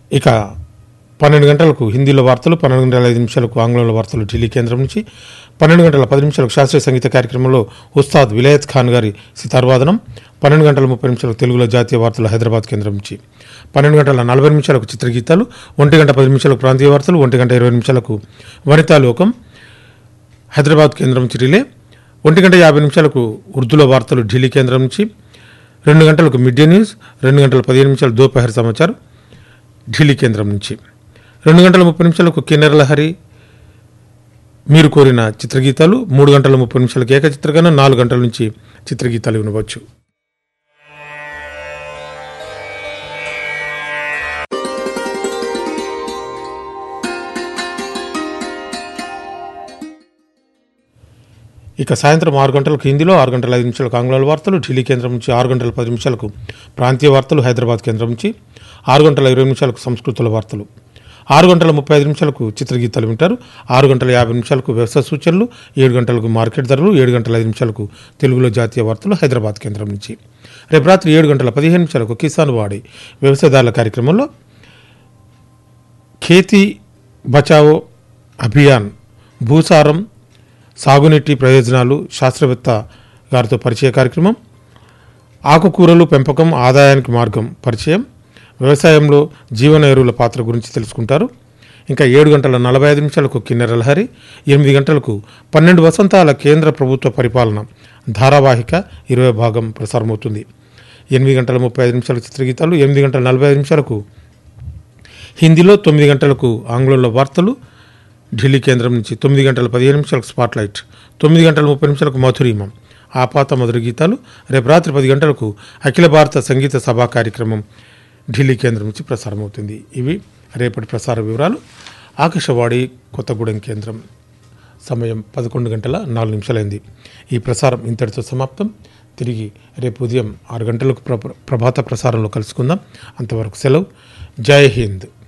ఇక పన్నెండు గంటలకు హిందీలో వార్తలు పన్నెండు గంటల ఐదు నిమిషాలకు ఆంగ్లంలో వార్తలు ఢిల్లీ కేంద్రం నుంచి పన్నెండు గంటల పది నిమిషాలకు శాస్త్రీయ సంగీత కార్యక్రమంలో ఉస్తాద్ విలాయత్ ఖాన్ గారి సితార్వాదనం పన్నెండు గంటల ముప్పై నిమిషాలకు తెలుగులో జాతీయ వార్తలు హైదరాబాద్ కేంద్రం నుంచి పన్నెండు గంటల నలభై నిమిషాలకు చిత్రగీతాలు ఒంటి గంట పది నిమిషాలకు ప్రాంతీయ వార్తలు ఒంటి గంట ఇరవై నిమిషాలకు వనితాలోకం హైదరాబాద్ కేంద్రం నుంచి రిలే ఒంటి గంట యాభై నిమిషాలకు ఉర్దూలో వార్తలు ఢిల్లీ కేంద్రం నుంచి రెండు గంటలకు మిడ్ డే న్యూస్ రెండు గంటల పదిహేను నిమిషాలు దోపహర్ సమాచారం ఢిల్లీ కేంద్రం నుంచి రెండు గంటల ముప్పై నిమిషాలకు కిన్నెర లహరి మీరు కోరిన చిత్రగీతాలు మూడు గంటల ముప్పై నిమిషాలకు ఏకచిత్రగానం నాలుగు గంటల నుంచి చిత్రగీతాలు వినవచ్చు ఇక సాయంత్రం ఆరు గంటలకు హిందీలో ఆరు గంటల ఐదు నిమిషాలకు ఆంగ్ల వార్తలు ఢిల్లీ కేంద్రం నుంచి ఆరు గంటల పది నిమిషాలకు ప్రాంతీయ వార్తలు హైదరాబాద్ కేంద్రం నుంచి ఆరు గంటల ఇరవై నిమిషాలకు సంస్కృతుల వార్తలు ఆరు గంటల ముప్పై ఐదు నిమిషాలకు చిత్రగీతాలు వింటారు ఆరు గంటల యాభై నిమిషాలకు వ్యవసాయ సూచనలు ఏడు గంటలకు మార్కెట్ ధరలు ఏడు గంటల ఐదు నిమిషాలకు తెలుగులో జాతీయ వార్తలు హైదరాబాద్ కేంద్రం నుంచి రేపు రాత్రి ఏడు గంటల పదిహేను నిమిషాలకు కిసాన్ వాడి వ్యవసాయదారుల కార్యక్రమంలో ఖేతీ బచావో అభియాన్ భూసారం సాగునీటి ప్రయోజనాలు శాస్త్రవేత్త గారితో పరిచయ కార్యక్రమం ఆకుకూరలు పెంపకం ఆదాయానికి మార్గం పరిచయం వ్యవసాయంలో జీవన ఎరువుల పాత్ర గురించి తెలుసుకుంటారు ఇంకా ఏడు గంటల నలభై ఐదు నిమిషాలకు కిన్నెర లహరి ఎనిమిది గంటలకు పన్నెండు వసంతాల కేంద్ర ప్రభుత్వ పరిపాలన ధారావాహిక ఇరవై భాగం ప్రసారమవుతుంది ఎనిమిది గంటల ముప్పై ఐదు నిమిషాలకు చిత్రగీతాలు ఎనిమిది గంటల నలభై ఐదు నిమిషాలకు హిందీలో తొమ్మిది గంటలకు ఆంగ్లంలో వార్తలు ఢిల్లీ కేంద్రం నుంచి తొమ్మిది గంటల పదిహేను నిమిషాలకు స్పాట్లైట్ తొమ్మిది గంటల ముప్పై నిమిషాలకు మధురీమం ఆపాత మధుర గీతాలు రేపు రాత్రి పది గంటలకు అఖిల భారత సంగీత సభా కార్యక్రమం ఢిల్లీ కేంద్రం నుంచి ప్రసారమవుతుంది ఇవి రేపటి ప్రసార వివరాలు ఆకాశవాణి కొత్తగూడెం కేంద్రం సమయం పదకొండు గంటల నాలుగు నిమిషాలైంది ఈ ప్రసారం ఇంతటితో సమాప్తం తిరిగి రేపు ఉదయం ఆరు గంటలకు ప్రభ ప్రభాత ప్రసారంలో కలుసుకుందాం అంతవరకు సెలవు జై హింద్